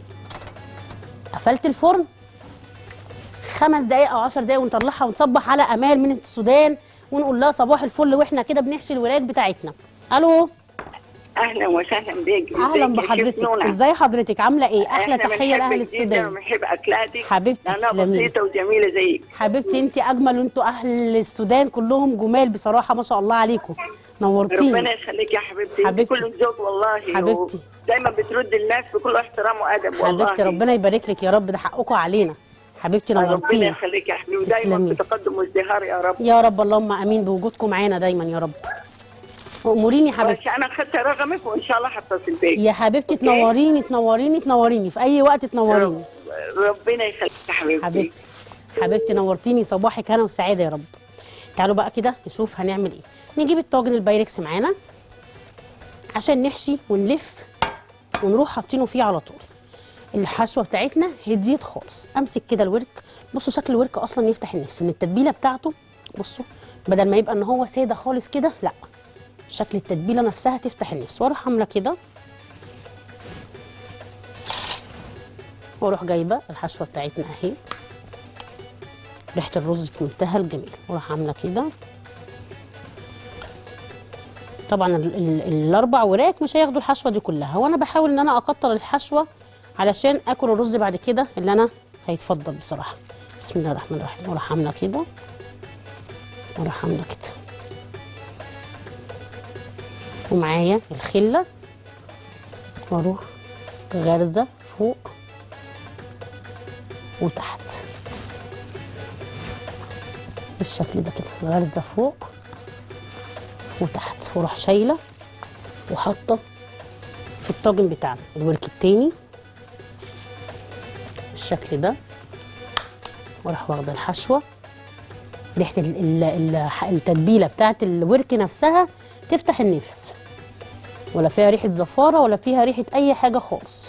قفلت الفرن خمس دقايق او عشر دقايق ونطلعها ونصبح على امال من السودان ونقول لها صباح الفل واحنا كده بنحشي الوراك بتاعتنا الو اهلا وسهلا بيك اهلا ازيك يا شيف بحضرتك نونا؟ ازاي حضرتك عامله ايه احلى إحنا تحيه بنحبك لاهل جداً السودان وبنحب اكلاتك حبيبتي لانها تسلمي بسيطه وجميله زيك حبيبتي انت اجمل وانتوا اهل السودان كلهم جمال بصراحه ما شاء الله عليكم نورتيني ربنا يخليك يا حبيبتي حبيبتي. انت كل ذوق والله حبيبتي. دايما بترد الناس بكل احترام وادب والله حبيبتي ربنا يبارك لك يا رب ده حقكم علينا حبيبتي ربنا نورتيني يخليك يا حبيبي ودايما تسلمي. بتقدم وازدهار يا رب يا رب اللهم امين بوجودكم معانا دايما يا رب اموريني حبيبتي ماشي انا اخدت رقمك وان شاء الله هتصل بيك يا حبيبتي أوكي. تنوريني تنوريني تنوريني في اي وقت تنوريني ربنا يخليك يا حبيبتي حبيبتي حبيبتي نورتيني صباحك هنا وسعاده يا رب تعالوا بقى كده نشوف هنعمل ايه نجيب الطاجن البايركس معانا عشان نحشي ونلف ونروح حاطينه فيه على طول الحشوه بتاعتنا هديت خالص امسك كده الورك بصوا شكل الورك اصلا يفتح النفس من التتبيله بتاعته بصوا بدل ما يبقى ان هو ساده خالص كده لا شكل التتبيله نفسها تفتح النفس واروح عامله كده واروح جايبه الحشوه بتاعتنا اهي ريحه الرز في منتهى الجمال واروح عامله كده طبعا ال ال الاربع وراك مش هياخدوا الحشوه دي كلها وانا بحاول ان انا اكتر الحشوه علشان اكل الرز بعد كده اللي انا هيتفضل بصراحه بسم الله الرحمن الرحيم واروح عامله كده واروح عامله كده ومعايا الخله واروح غارزه فوق وتحت بالشكل ده كده غارزه فوق وتحت واروح شايله وحاطه في الطاجن بتاعنا الورك التاني بالشكل ده واروح واخده الحشوه ريحه ال- ال- ال- التتبيله بتاعت الورك نفسها تفتح النفس ولا فيها ريحه زفاره ولا فيها ريحه اي حاجه خالص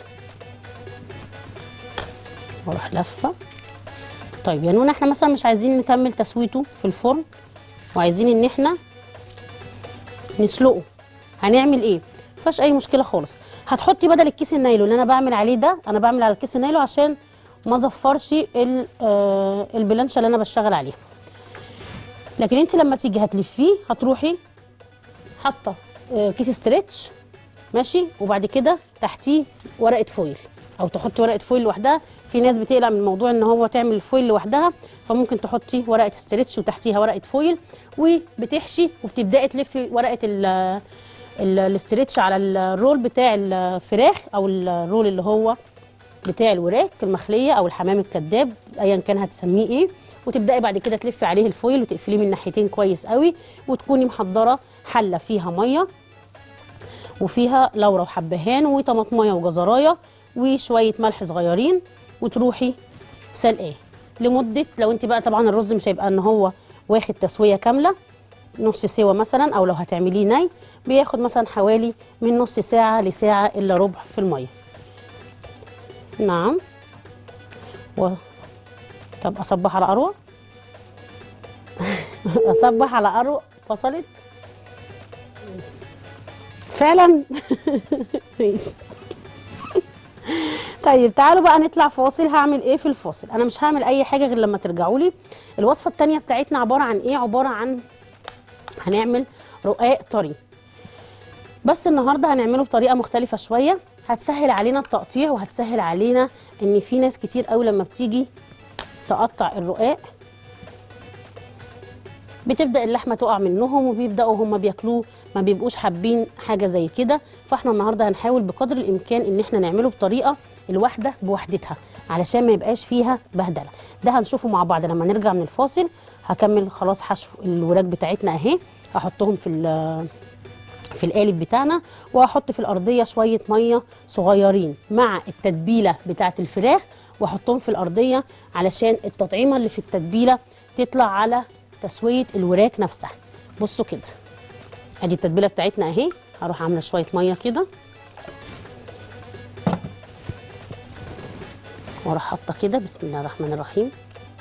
واروح لفه طيب يا نونا احنا مثلا مش عايزين نكمل تسويته في الفرن وعايزين ان احنا نسلقه هنعمل ايه مفيهاش اي مشكله خالص هتحطي بدل الكيس النايلو اللي انا بعمل عليه ده انا بعمل على الكيس النايلو عشان ما ظفرش ال- آه، البلانشه اللي انا بشتغل عليها لكن انت لما تيجي هتلفيه هتروحي حاطه آه، كيس ستريتش ماشي وبعد كده تحتيه ورقه فويل او تحطي ورقه فويل لوحدها في ناس بتقلق من موضوع ان هو تعمل الفويل لوحدها فممكن تحطي ورقه ستريتش وتحتيها ورقه فويل وبتحشي وبتبداي تلفي ورقه ال ال- الاستريتش على الرول بتاع الفراخ او الرول اللي هو بتاع الوراك المخليه او الحمام الكذاب ايا كان هتسميه ايه وتبداي بعد كده تلفي عليه الفويل وتقفليه من ناحيتين كويس قوي وتكوني محضره حله فيها ميه وفيها لورا وحبهان وطماطمايه وجزرايه وشويه ملح صغيرين وتروحي سلقاه لمده لو انت بقى طبعا الرز مش هيبقى ان هو واخد تسويه كامله نص سوا مثلا او لو هتعمليه ني بياخد مثلا حوالي من نص ساعه لساعه الا ربع في الميه نعم و... طب اصبح على اروى اصبح على اروى فصلت فعلا ماشي طيب تعالوا بقى نطلع فاصل هعمل ايه في الفاصل انا مش هعمل اي حاجه غير لما ترجعوا لي الوصفه التانية بتاعتنا عباره عن ايه عباره عن هنعمل رقاق طري بس النهارده هنعمله بطريقه مختلفه شويه هتسهل علينا التقطيع وهتسهل علينا ان في ناس كتير قوي لما بتيجي تقطع الرقاق بتبدا اللحمه تقع منهم وبيبداوا هم بياكلوه ما بيبقوش حابين حاجه زي كده فاحنا النهارده هنحاول بقدر الامكان ان احنا نعمله بطريقه الواحده بوحدتها علشان ما يبقاش فيها بهدله ده هنشوفه مع بعض لما نرجع من الفاصل هكمل خلاص حشو الوراك بتاعتنا اهي هحطهم في ال- في القالب بتاعنا وهحط في الارضيه شويه ميه صغيرين مع التتبيله بتاعه الفراخ واحطهم في الارضيه علشان التطعيمه اللي في التتبيله تطلع على تسويه الوراك نفسها بصوا كده ادي التتبيله بتاعتنا اهي هروح عامله شويه ميه كده واروح حاطه كده بسم الله الرحمن الرحيم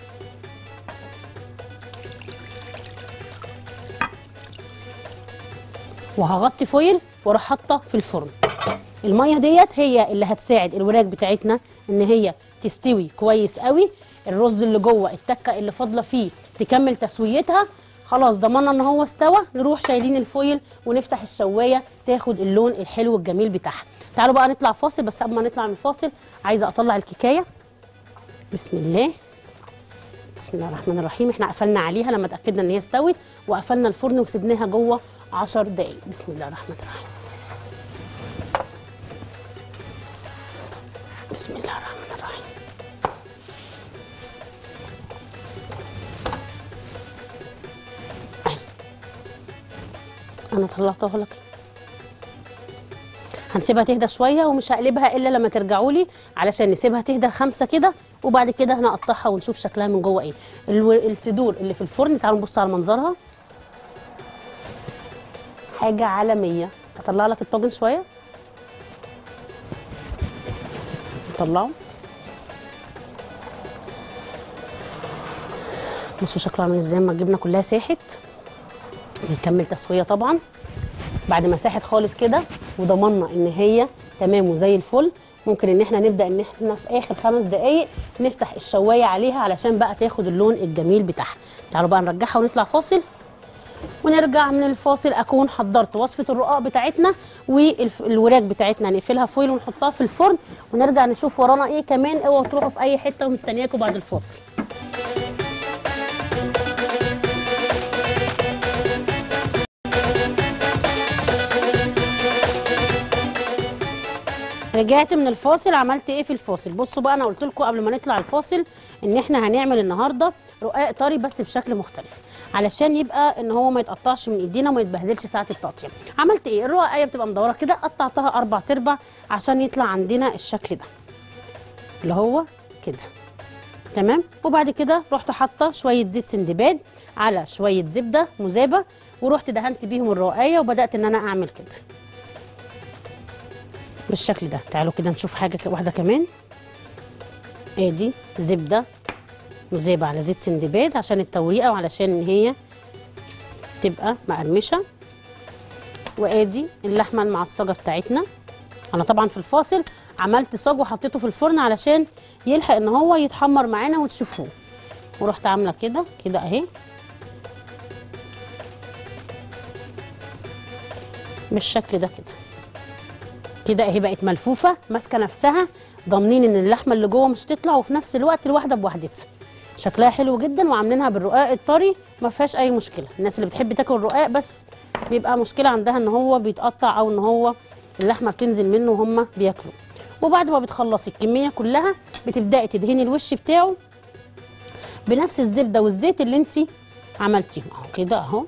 وهغطي فويل واروح حاطه في الفرن الميه ديت هي اللي هتساعد الوراك بتاعتنا ان هي تستوي كويس قوي الرز اللي جوه التكه اللي فاضله فيه تكمل تسويتها خلاص ضمننا ان هو استوى نروح شايلين الفويل ونفتح الشوايه تاخد اللون الحلو الجميل بتاعها تعالوا بقى نطلع فاصل بس قبل ما نطلع من الفاصل عايزه اطلع الكيكايه بسم الله بسم الله الرحمن الرحيم احنا قفلنا عليها لما اتاكدنا ان هي استوت وقفلنا الفرن وسبناها جوه 10 دقايق بسم الله الرحمن الرحيم بسم الله الرحمن الرحيم أهي. انا طلعتها لك هنسيبها تهدى شويه ومش هقلبها الا لما ترجعوا لي علشان نسيبها تهدى خمسه كده وبعد كده هنقطعها ونشوف شكلها من جوه ايه الو- الصدور اللي في الفرن تعالوا نبص على منظرها حاجه عالميه اطلع لك الطاجن شويه نطلعه بصوا شكله عامل ازاي اما الجبنه كلها ساحت نكمل تسويه طبعا بعد ما ساحت خالص كده وضمنا ان هي تمام وزي الفل ممكن ان احنا نبدا ان احنا في اخر خمس دقائق نفتح الشوايه عليها علشان بقى تاخد اللون الجميل بتاعها تعالوا بقى نرجعها ونطلع فاصل ونرجع من الفاصل اكون حضرت وصفه الرقاق بتاعتنا والوراك بتاعتنا نقفلها فويل ونحطها في الفرن ونرجع نشوف ورانا ايه كمان اوعوا تروحوا في اي حته ومستنياكم بعد الفاصل رجعت من الفاصل عملت ايه في الفاصل بصوا بقى انا قلت لكم قبل ما نطلع الفاصل ان احنا هنعمل النهارده رقاق طري بس بشكل مختلف علشان يبقى ان هو ما يتقطعش من ايدينا وما يتبهدلش ساعه التقطيع عملت ايه الرقاقيه بتبقى مدوره كده قطعتها اربع تربع عشان يطلع عندنا الشكل ده اللي هو كده تمام وبعد كده رحت حاطه شويه زيت سندباد على شويه زبده مذابه ورحت دهنت بيهم الرقايه وبدات ان انا اعمل كده بالشكل ده تعالوا كده نشوف حاجه ك- واحده كمان ادي زبده مذابه على زيت سندباد عشان التوريقه وعلشان ان هي تبقى مقرمشه وادي اللحمه المعصجه بتاعتنا انا طبعا في الفاصل عملت صاج وحطيته في الفرن علشان يلحق ان هو يتحمر معانا وتشوفوه ورحت عامله كده كده اهي بالشكل ده كده كده اهي بقت ملفوفه ماسكه نفسها ضامنين ان اللحمه اللي جوه مش تطلع وفي نفس الوقت الواحده بوحدتها شكلها حلو جدا وعاملينها بالرقاق الطري ما فيهاش اي مشكله الناس اللي بتحب تاكل الرقاق بس بيبقى مشكله عندها ان هو بيتقطع او ان هو اللحمه بتنزل منه وهم بياكلوا وبعد ما بتخلصي الكميه كلها بتبداي تدهني الوش بتاعه بنفس الزبده والزيت اللي انت عملتيهم اهو كده اهو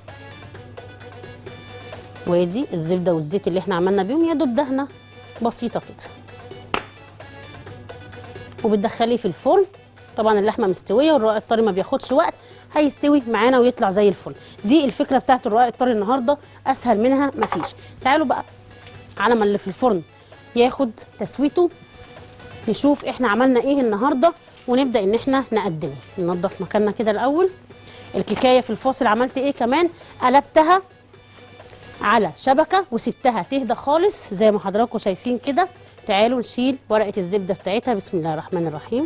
وادي الزبده والزيت اللي احنا عملنا بيهم يا دوب دهنه بسيطه كده وبتدخليه في الفرن طبعا اللحمه مستويه والرقاق الطري ما بياخدش وقت هيستوي معانا ويطلع زي الفل دي الفكره بتاعت الرقاق الطري النهارده اسهل منها مفيش تعالوا بقى على ما اللي في الفرن ياخد تسويته نشوف احنا عملنا ايه النهارده ونبدا ان احنا نقدمه ننضف مكاننا كده الاول الكيكايه في الفاصل عملت ايه كمان قلبتها على شبكه وسبتها تهدى خالص زي ما حضراتكم شايفين كده تعالوا نشيل ورقه الزبده بتاعتها بسم الله الرحمن الرحيم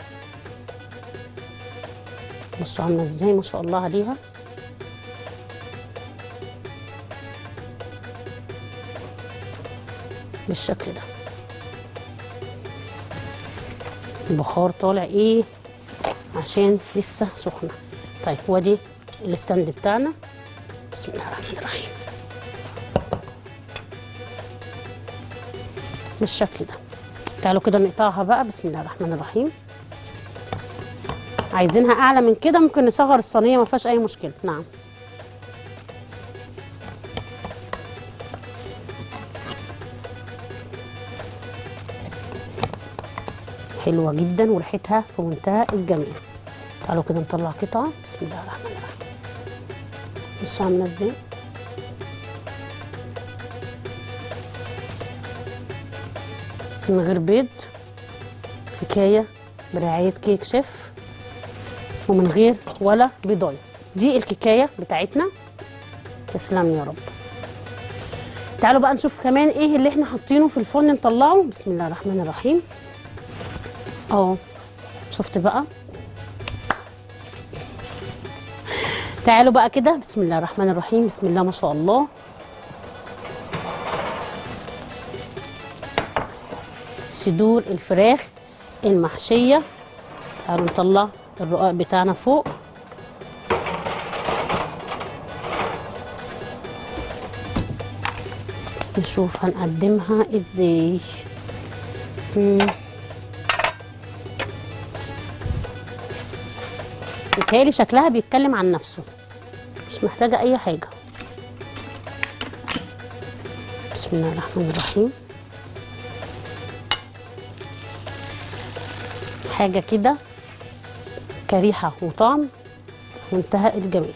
بصوا عامله ازاي ما شاء الله عليها بالشكل ده البخار طالع ايه عشان لسه سخنه طيب وادي الستاند بتاعنا بسم الله الرحمن الرحيم بالشكل ده تعالوا كده نقطعها بقى بسم الله الرحمن الرحيم عايزينها اعلى من كده ممكن نصغر الصينيه ما فيهاش اي مشكله نعم حلوه جدا وريحتها في منتهى الجمال تعالوا كده نطلع قطعه بسم الله الرحمن الرحيم بصوا عامله ازاي من غير بيض حكايه برعايه كيك شيف ومن غير ولا بيضايه دي الكيكايه بتاعتنا تسلم يا رب تعالوا بقى نشوف كمان ايه اللي احنا حاطينه في الفرن نطلعه بسم الله الرحمن الرحيم اه شفت بقى تعالوا بقى كده بسم الله الرحمن الرحيم بسم الله ما شاء الله صدور الفراخ المحشية تعالوا نطلع الرقاق بتاعنا فوق نشوف هنقدمها ازاي مم. متهيألي شكلها بيتكلم عن نفسه مش محتاجة أي حاجة بسم الله الرحمن الرحيم حاجة كده كريحة وطعم في منتهى الجمال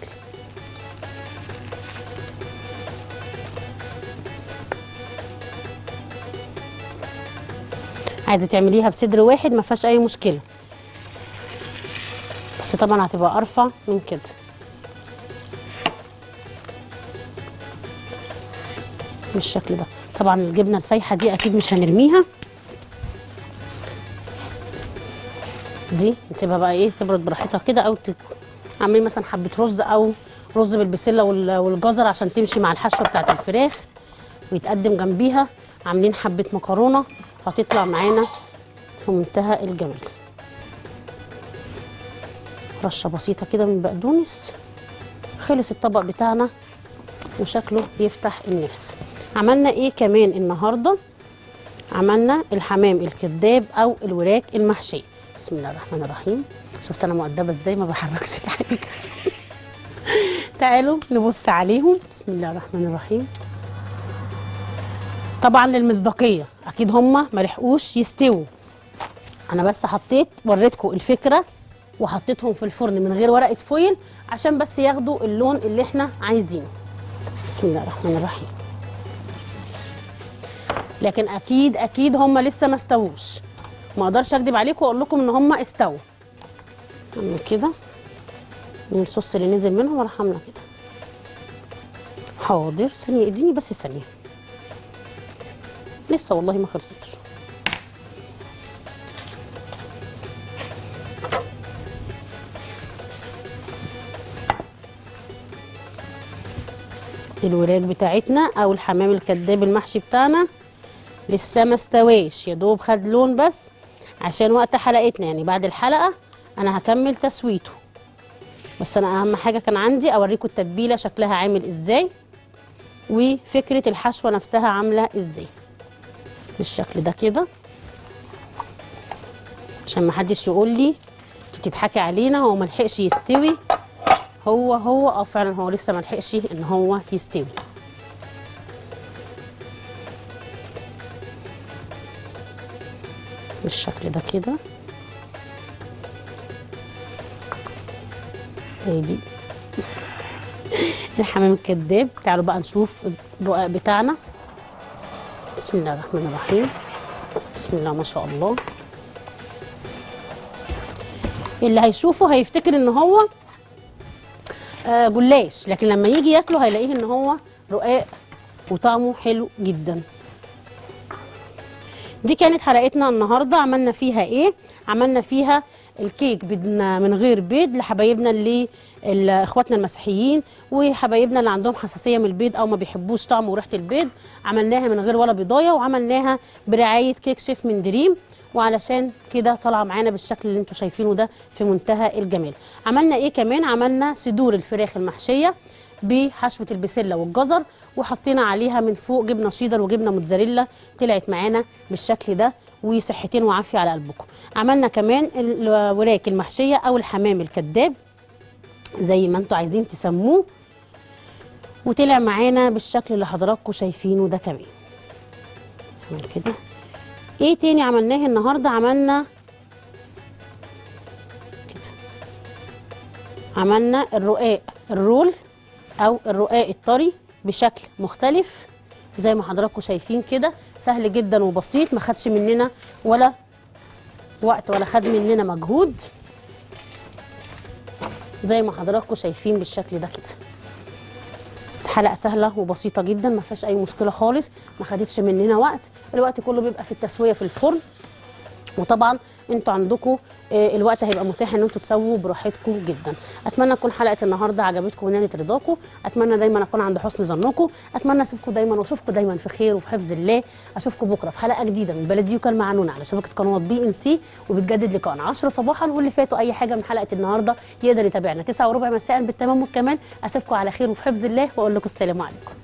عايزة تعمليها بصدر واحد ما فيهاش أي مشكلة بس طبعا هتبقى ارفع من كده بالشكل ده طبعا الجبنه السايحه دي اكيد مش هنرميها دي نسيبها بقى ايه تبرد براحتها كده او تعملي مثلا حبه رز او رز بالبسله وال- والجزر عشان تمشي مع الحشوه بتاعت الفراخ ويتقدم جنبيها عاملين حبه مكرونه هتطلع معانا في منتهى الجمال رشه بسيطه كده من بقدونس خلص الطبق بتاعنا وشكله يفتح النفس عملنا ايه كمان النهارده عملنا الحمام الكذاب او الوراك المحشيه بسم الله الرحمن الرحيم شفت انا مؤدبه ازاي ما بحركش حاجه تعالوا نبص عليهم بسم الله الرحمن الرحيم طبعا للمصداقيه اكيد هما ما لحقوش يستووا انا بس حطيت وريتكم الفكره وحطيتهم في الفرن من غير ورقه فويل عشان بس ياخدوا اللون اللي احنا عايزينه بسم الله الرحمن الرحيم لكن اكيد اكيد هم لسه ما استووش ما اقدرش اكدب عليكم واقول لكم ان هم استووا اعمل كده من الصوص اللي نزل منهم وراح عامله كده حاضر ثانيه اديني بس ثانيه لسه والله ما خلصتش الوراك بتاعتنا او الحمام الكداب المحشي بتاعنا لسه ما استواش يا دوب خد لون بس عشان وقت حلقتنا يعني بعد الحلقه انا هكمل تسويته بس انا اهم حاجه كان عندي اوريكم التتبيله شكلها عامل ازاي وفكره الحشوه نفسها عامله ازاي بالشكل ده كده عشان ما حدش يقول لي بتضحكي علينا هو ما لحقش يستوي هو هو اه فعلا هو لسه ما لحقش ان هو يستوي بالشكل ده كده هادي الحمام الكذاب تعالوا بقى نشوف الرقاق بتاعنا بسم الله الرحمن الرحيم بسم الله ما شاء الله اللي هيشوفه هيفتكر ان هو آه جلاش لكن لما يجي ياكله هيلاقيه ان هو رقاق وطعمه حلو جدا دي كانت حلقتنا النهارده عملنا فيها ايه عملنا فيها الكيك بدنا من غير بيض لحبايبنا اللي ال- اخواتنا المسيحيين وحبايبنا اللي عندهم حساسيه من البيض او ما بيحبوش طعم وريحه البيض عملناها من غير ولا بيضايه وعملناها برعايه كيك شيف من دريم وعلشان كده طالعه معانا بالشكل اللي انتم شايفينه ده في منتهى الجمال عملنا ايه كمان عملنا صدور الفراخ المحشيه بحشوه البسله والجزر وحطينا عليها من فوق جبنه شيدر وجبنه موتزاريلا طلعت معانا بالشكل ده وصحتين وعافيه على قلبكم عملنا كمان الوراك المحشيه او الحمام الكذاب زي ما انتم عايزين تسموه وطلع معانا بالشكل اللي حضراتكم شايفينه ده كمان نعمل كده ايه تاني عملناه النهارده عملنا كده عملنا الرقاق الرول او الرقاق الطري بشكل مختلف زي ما حضراتكم شايفين كده سهل جدا وبسيط ما خدش مننا ولا وقت ولا خد مننا مجهود زي ما حضراتكم شايفين بالشكل ده كده بس حلقه سهله وبسيطه جدا ما فيهاش اي مشكله خالص ما خدتش مننا وقت الوقت كله بيبقى في التسويه في الفرن وطبعا انتوا عندكم آه، الوقت هيبقى متاح ان انتوا تسووا براحتكم جدا اتمنى تكون حلقه النهارده عجبتكم ونالت رضاكم اتمنى دايما اكون عند حسن ظنكم اتمنى اسيبكم دايما واشوفكم دايما في خير وفي حفظ الله اشوفكم بكره في حلقه جديده من بلدي يوكل معنونه على شبكه قنوات بي ان سي وبتجدد لقائنا 10 صباحا واللي فاتوا اي حاجه من حلقه النهارده يقدر يتابعنا 9 وربع مساء بالتمام والكمال اسيبكم على خير وفي حفظ الله واقول لكم السلام عليكم